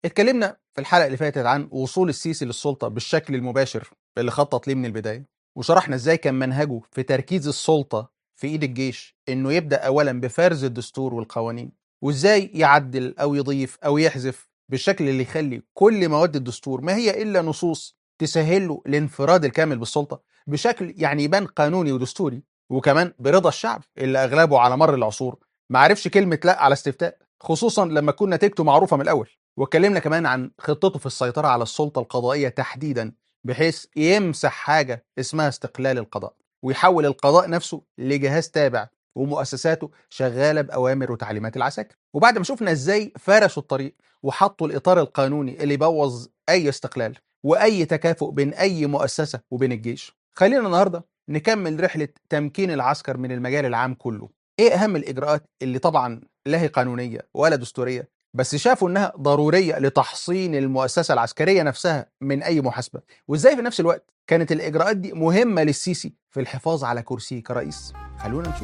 اتكلمنا في الحلقة اللي فاتت عن وصول السيسي للسلطة بالشكل المباشر اللي خطط ليه من البداية وشرحنا ازاي كان منهجه في تركيز السلطة في ايد الجيش انه يبدأ اولا بفرز الدستور والقوانين وازاي يعدل او يضيف او يحذف بالشكل اللي يخلي كل مواد الدستور ما هي الا نصوص تسهل له الانفراد الكامل بالسلطة بشكل يعني يبان قانوني ودستوري وكمان برضا الشعب اللي اغلبه على مر العصور ما عرفش كلمة لا على استفتاء خصوصا لما تكون نتيجته معروفة من الاول واتكلمنا كمان عن خطته في السيطرة على السلطة القضائية تحديدا بحيث يمسح حاجة اسمها استقلال القضاء ويحول القضاء نفسه لجهاز تابع ومؤسساته شغالة بأوامر وتعليمات العساكر وبعد ما شفنا ازاي فرشوا الطريق وحطوا الإطار القانوني اللي يبوظ أي استقلال وأي تكافؤ بين أي مؤسسة وبين الجيش خلينا النهاردة نكمل رحلة تمكين العسكر من المجال العام كله ايه أهم الإجراءات اللي طبعا لا هي قانونية ولا دستورية بس شافوا انها ضروريه لتحصين المؤسسه العسكريه نفسها من اي محاسبه وازاي في نفس الوقت كانت الاجراءات دي مهمه للسيسي في الحفاظ على كرسيه كرئيس خلونا نشوف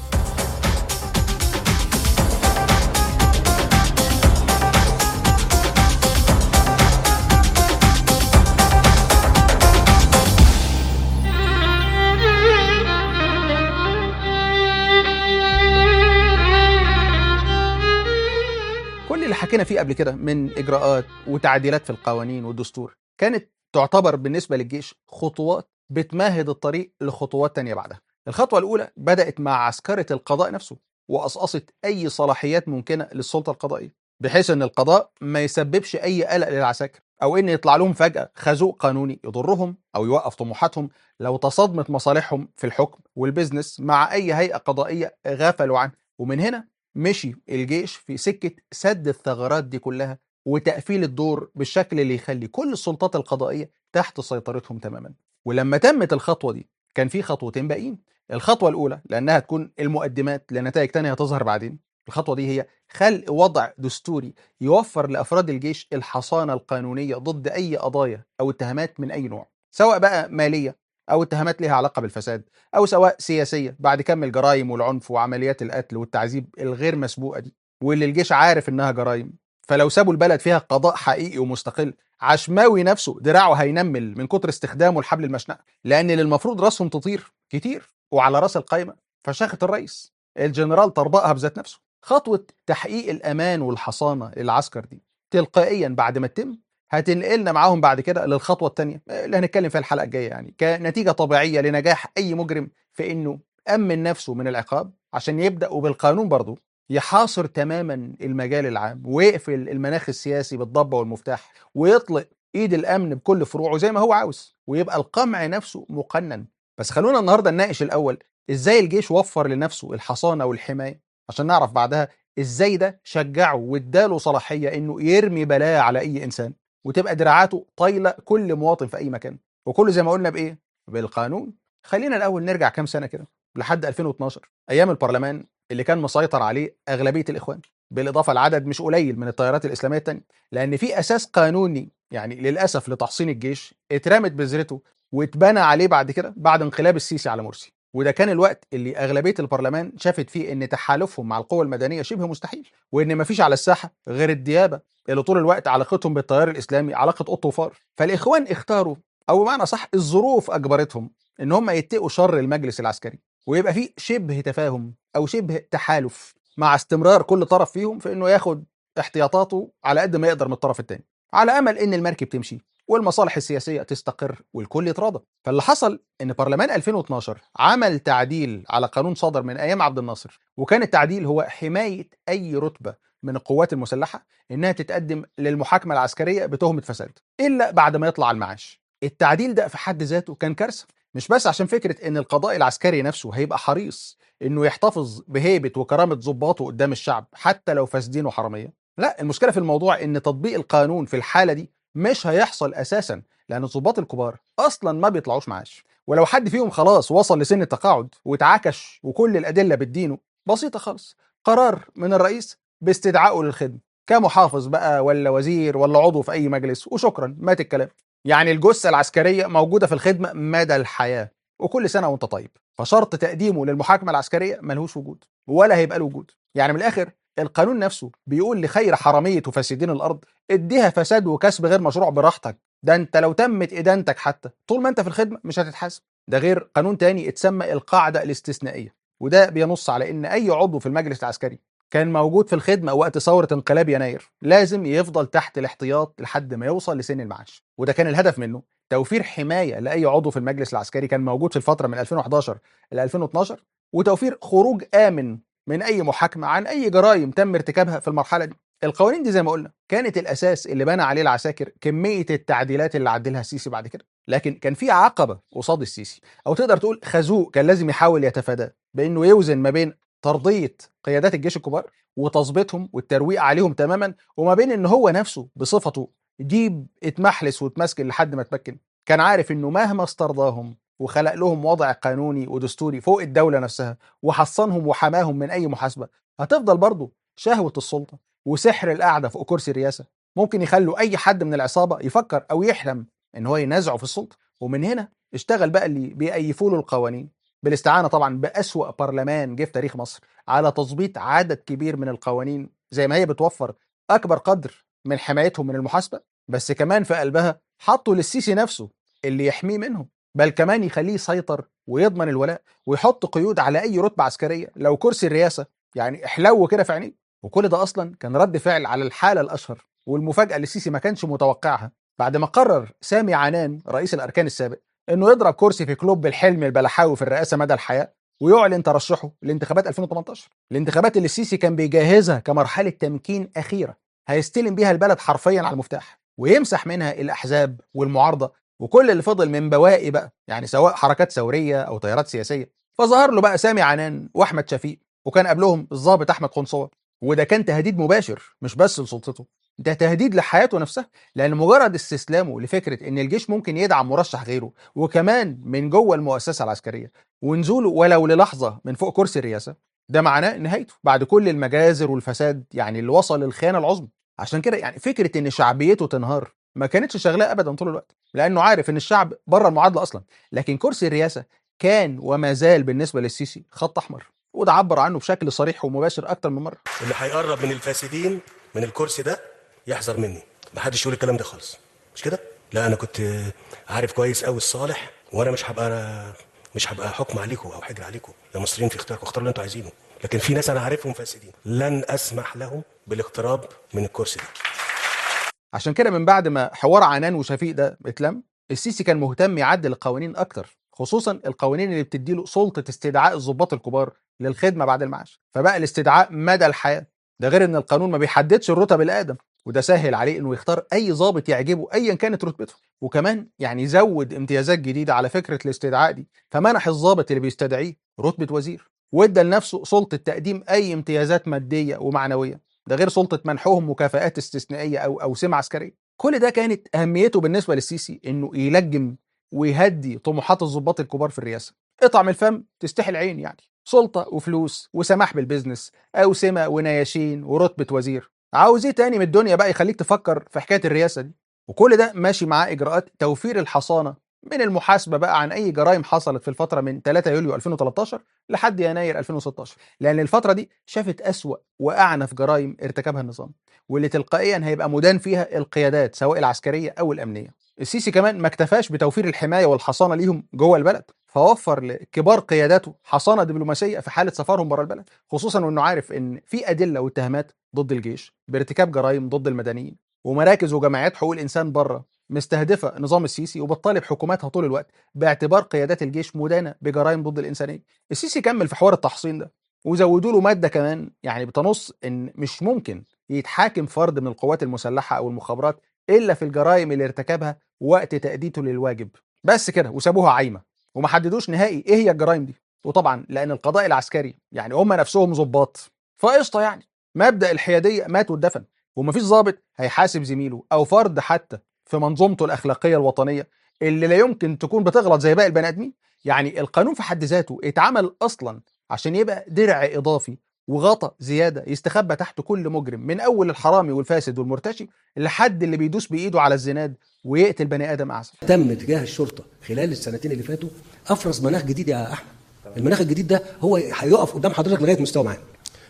كل اللي حكينا فيه قبل كده من اجراءات وتعديلات في القوانين والدستور كانت تعتبر بالنسبه للجيش خطوات بتمهد الطريق لخطوات تانية بعدها. الخطوه الاولى بدات مع عسكره القضاء نفسه وقصقصت اي صلاحيات ممكنه للسلطه القضائيه بحيث ان القضاء ما يسببش اي قلق للعساكر او ان يطلع لهم فجاه خازوق قانوني يضرهم او يوقف طموحاتهم لو تصادمت مصالحهم في الحكم والبزنس مع اي هيئه قضائيه غفلوا عنه ومن هنا مشي الجيش في سكة سد الثغرات دي كلها وتقفيل الدور بالشكل اللي يخلي كل السلطات القضائية تحت سيطرتهم تماما ولما تمت الخطوة دي كان في خطوتين باقيين الخطوة الأولى لأنها تكون المقدمات لنتائج تانية هتظهر بعدين الخطوة دي هي خلق وضع دستوري يوفر لأفراد الجيش الحصانة القانونية ضد أي قضايا أو اتهامات من أي نوع سواء بقى مالية أو اتهامات لها علاقة بالفساد أو سواء سياسية بعد كم الجرائم والعنف وعمليات القتل والتعذيب الغير مسبوقة دي واللي الجيش عارف إنها جرائم فلو سابوا البلد فيها قضاء حقيقي ومستقل عشماوي نفسه دراعه هينمل من كتر استخدامه لحبل المشنقة لأن اللي المفروض راسهم تطير كتير وعلى راس القايمة فشاخة الرئيس الجنرال طربقها بذات نفسه خطوة تحقيق الأمان والحصانة للعسكر دي تلقائيا بعد ما تتم هتنقلنا معاهم بعد كده للخطوه الثانيه اللي هنتكلم فيها الحلقه الجايه يعني كنتيجه طبيعيه لنجاح اي مجرم في انه امن نفسه من العقاب عشان يبدا وبالقانون برضه يحاصر تماما المجال العام ويقفل المناخ السياسي بالضبه والمفتاح ويطلق ايد الامن بكل فروعه زي ما هو عاوز ويبقى القمع نفسه مقنن بس خلونا النهارده نناقش الاول ازاي الجيش وفر لنفسه الحصانه والحمايه عشان نعرف بعدها ازاي ده شجعه واداله صلاحيه انه يرمي بلاء على اي انسان وتبقى دراعاته طايله كل مواطن في اي مكان وكله زي ما قلنا بايه بالقانون خلينا الاول نرجع كام سنه كده لحد 2012 ايام البرلمان اللي كان مسيطر عليه اغلبيه الاخوان بالاضافه لعدد مش قليل من التيارات الاسلاميه التانية لان في اساس قانوني يعني للاسف لتحصين الجيش اترمت بذرته واتبنى عليه بعد كده بعد انقلاب السيسي على مرسي وده كان الوقت اللي اغلبيه البرلمان شافت فيه ان تحالفهم مع القوى المدنيه شبه مستحيل وان مفيش على الساحه غير الديابه اللي طول الوقت علاقتهم بالتيار الاسلامي علاقه قط وفار فالاخوان اختاروا او بمعنى صح الظروف اجبرتهم ان هم يتقوا شر المجلس العسكري ويبقى في شبه تفاهم او شبه تحالف مع استمرار كل طرف فيهم في انه ياخد احتياطاته على قد ما يقدر من الطرف الثاني على امل ان المركب تمشي والمصالح السياسيه تستقر والكل يتراضى فاللي حصل ان برلمان 2012 عمل تعديل على قانون صادر من ايام عبد الناصر وكان التعديل هو حمايه اي رتبه من القوات المسلحه انها تتقدم للمحاكمه العسكريه بتهمه فساد الا بعد ما يطلع المعاش التعديل ده في حد ذاته كان كارثه مش بس عشان فكره ان القضاء العسكري نفسه هيبقى حريص انه يحتفظ بهيبه وكرامه ضباطه قدام الشعب حتى لو فاسدين وحراميه لا المشكله في الموضوع ان تطبيق القانون في الحاله دي مش هيحصل اساسا لان الضباط الكبار اصلا ما بيطلعوش معاش ولو حد فيهم خلاص وصل لسن التقاعد واتعكش وكل الادله بتدينه بسيطه خالص قرار من الرئيس باستدعائه للخدمه كمحافظ بقى ولا وزير ولا عضو في اي مجلس وشكرا مات الكلام يعني الجثه العسكريه موجوده في الخدمه مدى الحياه وكل سنه وانت طيب فشرط تقديمه للمحاكمه العسكريه ملهوش وجود ولا هيبقى له وجود يعني من الاخر القانون نفسه بيقول لخير حراميه وفاسدين الارض اديها فساد وكسب غير مشروع براحتك ده انت لو تمت ادانتك حتى طول ما انت في الخدمه مش هتتحاسب ده غير قانون تاني اتسمى القاعده الاستثنائيه وده بينص على ان اي عضو في المجلس العسكري كان موجود في الخدمه وقت ثوره انقلاب يناير لازم يفضل تحت الاحتياط لحد ما يوصل لسن المعاش وده كان الهدف منه توفير حمايه لاي عضو في المجلس العسكري كان موجود في الفتره من 2011 ل 2012 وتوفير خروج امن من اي محاكمه عن اي جرائم تم ارتكابها في المرحله دي القوانين دي زي ما قلنا كانت الاساس اللي بنى عليه العساكر كميه التعديلات اللي عدلها السيسي بعد كده لكن كان في عقبه قصاد السيسي او تقدر تقول خازوق كان لازم يحاول يتفاداه بانه يوزن ما بين ترضيه قيادات الجيش الكبار وتظبيطهم والترويق عليهم تماما وما بين ان هو نفسه بصفته ديب اتمحلس واتمسكن لحد ما اتمكن كان عارف انه مهما استرضاهم وخلق لهم وضع قانوني ودستوري فوق الدوله نفسها وحصنهم وحماهم من اي محاسبه هتفضل برضه شهوه السلطه وسحر القعده فوق كرسي الرئاسه ممكن يخلوا اي حد من العصابه يفكر او يحلم ان هو ينازعه في السلطه ومن هنا اشتغل بقى اللي بيأيفوا له القوانين بالاستعانه طبعا بأسوأ برلمان جه في تاريخ مصر على تظبيط عدد كبير من القوانين زي ما هي بتوفر اكبر قدر من حمايتهم من المحاسبه بس كمان في قلبها حطوا للسيسي نفسه اللي يحميه منهم بل كمان يخليه يسيطر ويضمن الولاء ويحط قيود على اي رتبه عسكريه لو كرسي الرئاسه يعني احلو كده في عينيه وكل ده اصلا كان رد فعل على الحاله الاشهر والمفاجاه اللي السيسي ما كانش متوقعها بعد ما قرر سامي عنان رئيس الاركان السابق انه يضرب كرسي في كلوب الحلم البلحاوي في الرئاسه مدى الحياه ويعلن ترشحه لانتخابات 2018 الانتخابات اللي السيسي كان بيجهزها كمرحله تمكين اخيره هيستلم بيها البلد حرفيا على المفتاح ويمسح منها الاحزاب والمعارضه وكل اللي فضل من بواقي بقى يعني سواء حركات ثوريه او تيارات سياسيه فظهر له بقى سامي عنان واحمد شفيق وكان قبلهم الضابط احمد قنصوه وده كان تهديد مباشر مش بس لسلطته ده تهديد لحياته نفسها لان مجرد استسلامه لفكره ان الجيش ممكن يدعم مرشح غيره وكمان من جوه المؤسسه العسكريه ونزوله ولو للحظه من فوق كرسي الرئاسه ده معناه نهايته بعد كل المجازر والفساد يعني اللي وصل للخيانه العظمى عشان كده يعني فكره ان شعبيته تنهار ما كانتش شغلاه ابدا طول الوقت لانه عارف ان الشعب بره المعادله اصلا لكن كرسي الرئاسه كان وما زال بالنسبه للسيسي خط احمر وده عبر عنه بشكل صريح ومباشر اكتر من مره اللي هيقرب من الفاسدين من الكرسي ده يحذر مني محدش يقول الكلام ده خالص مش كده لا انا كنت عارف كويس قوي الصالح وانا مش هبقى مش هبقى حكم عليكم او حجر عليكم يا مصريين في اختياركم اختاروا اللي انتوا عايزينه لكن في ناس انا عارفهم فاسدين لن اسمح لهم بالاقتراب من الكرسي ده عشان كده من بعد ما حوار عنان وشفيق ده اتلم السيسي كان مهتم يعدل القوانين اكتر خصوصا القوانين اللي بتديله سلطه استدعاء الضباط الكبار للخدمه بعد المعاش فبقى الاستدعاء مدى الحياه ده غير ان القانون ما بيحددش الرتب الادم وده سهل عليه انه يختار اي ضابط يعجبه ايا كانت رتبته وكمان يعني زود امتيازات جديده على فكره الاستدعاء دي فمنح الضابط اللي بيستدعيه رتبه وزير وادى لنفسه سلطه تقديم اي امتيازات ماديه ومعنويه ده غير سلطه منحهم مكافآت استثنائيه او اوسمه عسكريه كل ده كانت اهميته بالنسبه للسيسي انه يلجم ويهدي طموحات الضباط الكبار في الرئاسه اطعم الفم تستحي العين يعني سلطه وفلوس وسماح بالبزنس اوسمه ونياشين ورتبه وزير عاوز ايه تاني من الدنيا بقى يخليك تفكر في حكايه الرئاسه دي وكل ده ماشي معاه اجراءات توفير الحصانه من المحاسبه بقى عن اي جرائم حصلت في الفتره من 3 يوليو 2013 لحد يناير 2016 لان الفتره دي شافت اسوا واعنف جرائم ارتكبها النظام واللي تلقائيا هيبقى مدان فيها القيادات سواء العسكريه او الامنيه السيسي كمان ما اكتفاش بتوفير الحمايه والحصانه ليهم جوه البلد فوفر لكبار قياداته حصانه دبلوماسيه في حاله سفرهم بره البلد خصوصا وانه عارف ان في ادله واتهامات ضد الجيش بارتكاب جرائم ضد المدنيين ومراكز وجمعيات حقوق الانسان بره مستهدفه نظام السيسي وبتطالب حكوماتها طول الوقت باعتبار قيادات الجيش مدانه بجرائم ضد الانسانيه. السيسي كمل في حوار التحصين ده وزودوا له ماده كمان يعني بتنص ان مش ممكن يتحاكم فرد من القوات المسلحه او المخابرات الا في الجرائم اللي ارتكبها وقت تاديته للواجب. بس كده وسابوها عايمه وما حددوش نهائي ايه هي الجرائم دي. وطبعا لان القضاء العسكري يعني هم نفسهم ظباط فقشطه يعني مبدا الحياديه مات واتدفن ومفيش ضابط هيحاسب زميله او فرد حتى في منظومته الاخلاقيه الوطنيه اللي لا يمكن تكون بتغلط زي باقي البني ادمين يعني القانون في حد ذاته اتعمل اصلا عشان يبقى درع اضافي وغطا زياده يستخبى تحت كل مجرم من اول الحرامي والفاسد والمرتشي لحد اللي بيدوس بايده على الزناد ويقتل بني ادم اعزل تم تجاه الشرطه خلال السنتين اللي فاتوا افرز مناخ جديد يا احمد المناخ الجديد ده هو هيقف قدام حضرتك لغايه مستوى معين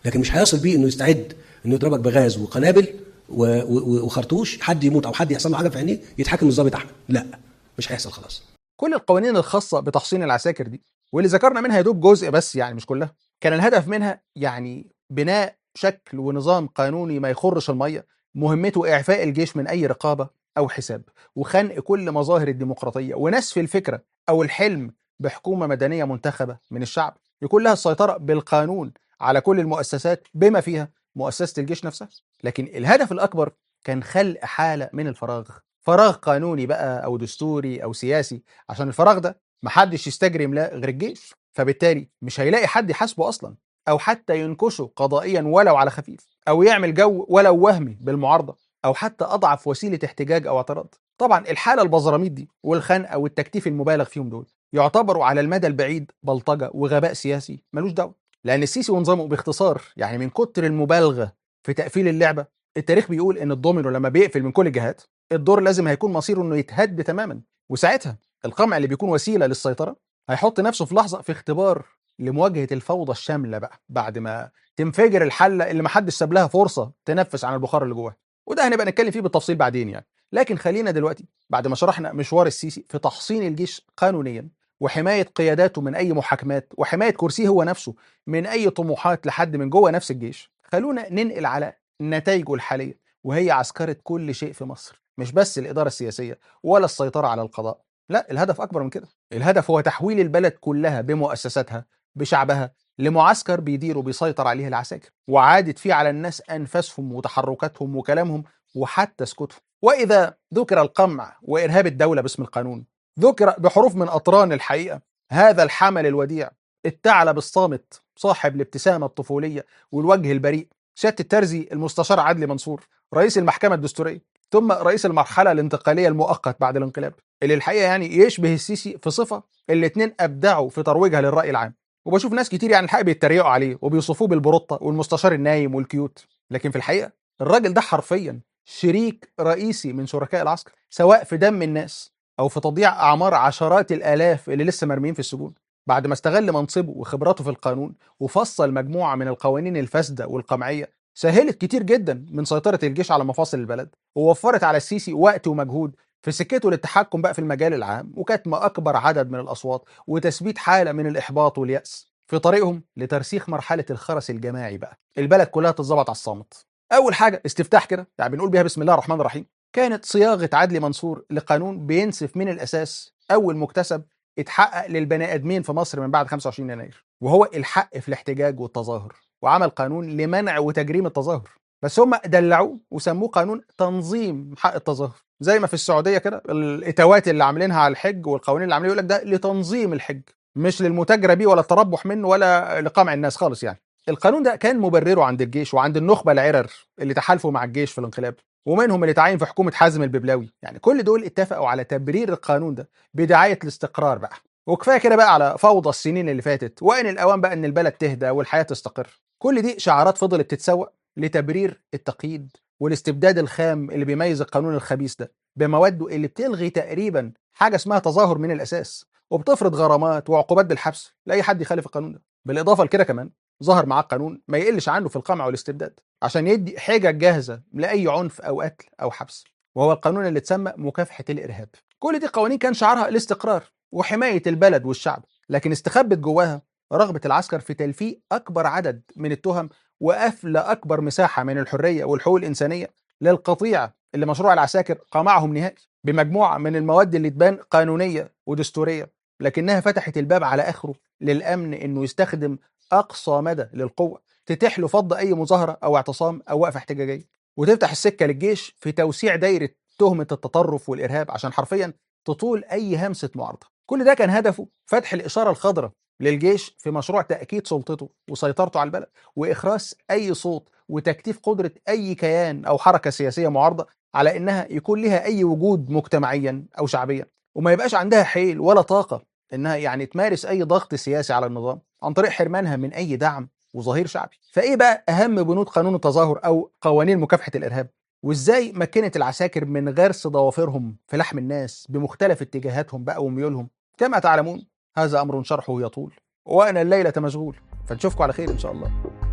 لكن مش هيصل بيه انه يستعد انه يضربك بغاز وقنابل و- و- وخرطوش حد يموت او حد يحصل له حاجه في عينيه يتحاكم الضابط احمد لا مش هيحصل خلاص كل القوانين الخاصة بتحصين العساكر دي واللي ذكرنا منها يدوب جزء بس يعني مش كلها كان الهدف منها يعني بناء شكل ونظام قانوني ما يخرش المية مهمته إعفاء الجيش من أي رقابة أو حساب وخنق كل مظاهر الديمقراطية ونسف الفكرة أو الحلم بحكومة مدنية منتخبة من الشعب يكون لها السيطرة بالقانون على كل المؤسسات بما فيها مؤسسة الجيش نفسها لكن الهدف الأكبر كان خلق حالة من الفراغ فراغ قانوني بقى أو دستوري أو سياسي عشان الفراغ ده محدش يستجري يملاه غير الجيش فبالتالي مش هيلاقي حد يحاسبه اصلا او حتى ينكشه قضائيا ولو على خفيف او يعمل جو ولو وهمي بالمعارضه او حتى اضعف وسيله احتجاج او اعتراض طبعا الحاله البزراميط دي والخنقه والتكتيف المبالغ فيهم دول يعتبروا على المدى البعيد بلطجه وغباء سياسي ملوش دعوه لان السيسي ونظامه باختصار يعني من كتر المبالغه في تقفيل اللعبه التاريخ بيقول ان الدومينو لما بيقفل من كل الجهات الدور لازم هيكون مصيره انه يتهد تماما وساعتها القمع اللي بيكون وسيله للسيطره هيحط نفسه في لحظه في اختبار لمواجهه الفوضى الشامله بقى بعد ما تنفجر الحله اللي محدش ساب لها فرصه تنفس عن البخار اللي جواها وده هنبقى نتكلم فيه بالتفصيل بعدين يعني لكن خلينا دلوقتي بعد ما شرحنا مشوار السيسي في تحصين الجيش قانونيا وحمايه قياداته من اي محاكمات وحمايه كرسيه هو نفسه من اي طموحات لحد من جوه نفس الجيش خلونا ننقل على نتائجه الحاليه وهي عسكره كل شيء في مصر مش بس الاداره السياسيه ولا السيطره على القضاء لا الهدف اكبر من كده الهدف هو تحويل البلد كلها بمؤسساتها بشعبها لمعسكر بيدير وبيسيطر عليه العساكر وعادت فيه على الناس انفاسهم وتحركاتهم وكلامهم وحتى سكوتهم واذا ذكر القمع وارهاب الدوله باسم القانون ذكر بحروف من اطران الحقيقه هذا الحمل الوديع الثعلب الصامت صاحب الابتسامه الطفوليه والوجه البريء سياده الترزي المستشار عدلي منصور رئيس المحكمه الدستوريه ثم رئيس المرحله الانتقاليه المؤقت بعد الانقلاب اللي الحقيقه يعني يشبه السيسي في صفه الاثنين ابدعوا في ترويجها للراي العام وبشوف ناس كتير يعني الحقيقه بيتريقوا عليه وبيوصفوه بالبروطه والمستشار النايم والكيوت لكن في الحقيقه الراجل ده حرفيا شريك رئيسي من شركاء العسكر سواء في دم الناس او في تضييع اعمار عشرات الالاف اللي لسه مرميين في السجون بعد ما استغل منصبه وخبراته في القانون وفصل مجموعه من القوانين الفاسده والقمعيه سهلت كتير جدا من سيطره الجيش على مفاصل البلد ووفرت على السيسي وقت ومجهود في سكته للتحكم بقى في المجال العام وكتم اكبر عدد من الاصوات وتثبيت حاله من الاحباط والياس في طريقهم لترسيخ مرحله الخرس الجماعي بقى البلد كلها تتظبط على الصامت اول حاجه استفتاح كده يعني بنقول بيها بسم الله الرحمن الرحيم كانت صياغه عدلي منصور لقانون بينسف من الاساس اول مكتسب اتحقق للبني ادمين في مصر من بعد 25 يناير وهو الحق في الاحتجاج والتظاهر وعمل قانون لمنع وتجريم التظاهر بس هم دلعوه وسموه قانون تنظيم حق التظاهر زي ما في السعوديه كده الاتوات اللي عاملينها على الحج والقوانين اللي عاملينها يقول لك ده لتنظيم الحج مش للمتاجره بيه ولا التربح منه ولا لقمع الناس خالص يعني القانون ده كان مبرره عند الجيش وعند النخبه العرر اللي تحالفوا مع الجيش في الانقلاب ومنهم اللي تعين في حكومه حازم الببلاوي يعني كل دول اتفقوا على تبرير القانون ده بدعايه الاستقرار بقى وكفايه كده بقى على فوضى السنين اللي فاتت وان الاوان بقى ان البلد تهدى والحياه تستقر كل دي شعارات فضلت تتسوق لتبرير التقييد والاستبداد الخام اللي بيميز القانون الخبيث ده بمواده اللي بتلغي تقريبا حاجه اسمها تظاهر من الاساس وبتفرض غرامات وعقوبات بالحبس لاي حد يخالف القانون ده بالاضافه لكده كمان ظهر معاه قانون ما يقلش عنه في القمع والاستبداد عشان يدي حجج جاهزه لاي عنف او قتل او حبس وهو القانون اللي اتسمى مكافحه الارهاب كل دي قوانين كان شعارها الاستقرار وحمايه البلد والشعب لكن استخبت جواها رغبه العسكر في تلفيق اكبر عدد من التهم وقفل اكبر مساحه من الحريه والحقوق الانسانيه للقطيع اللي مشروع العساكر قمعهم نهائي بمجموعه من المواد اللي تبان قانونيه ودستوريه لكنها فتحت الباب على اخره للامن انه يستخدم اقصى مدى للقوه تتيح له فض اي مظاهره او اعتصام او وقفه احتجاجيه وتفتح السكه للجيش في توسيع دايره تهمه التطرف والارهاب عشان حرفيا تطول اي همسه معارضه كل ده كان هدفه فتح الاشاره الخضراء للجيش في مشروع تاكيد سلطته وسيطرته على البلد واخراس اي صوت وتكتيف قدره اي كيان او حركه سياسيه معارضه على انها يكون لها اي وجود مجتمعيا او شعبيا وما يبقاش عندها حيل ولا طاقه انها يعني تمارس اي ضغط سياسي على النظام عن طريق حرمانها من اي دعم وظهير شعبي فايه بقى اهم بنود قانون التظاهر او قوانين مكافحه الارهاب وازاي مكنت العساكر من غرس ضوافرهم في لحم الناس بمختلف اتجاهاتهم بقى وميولهم كما تعلمون هذا امر شرحه يطول وانا الليله مشغول فنشوفكم على خير ان شاء الله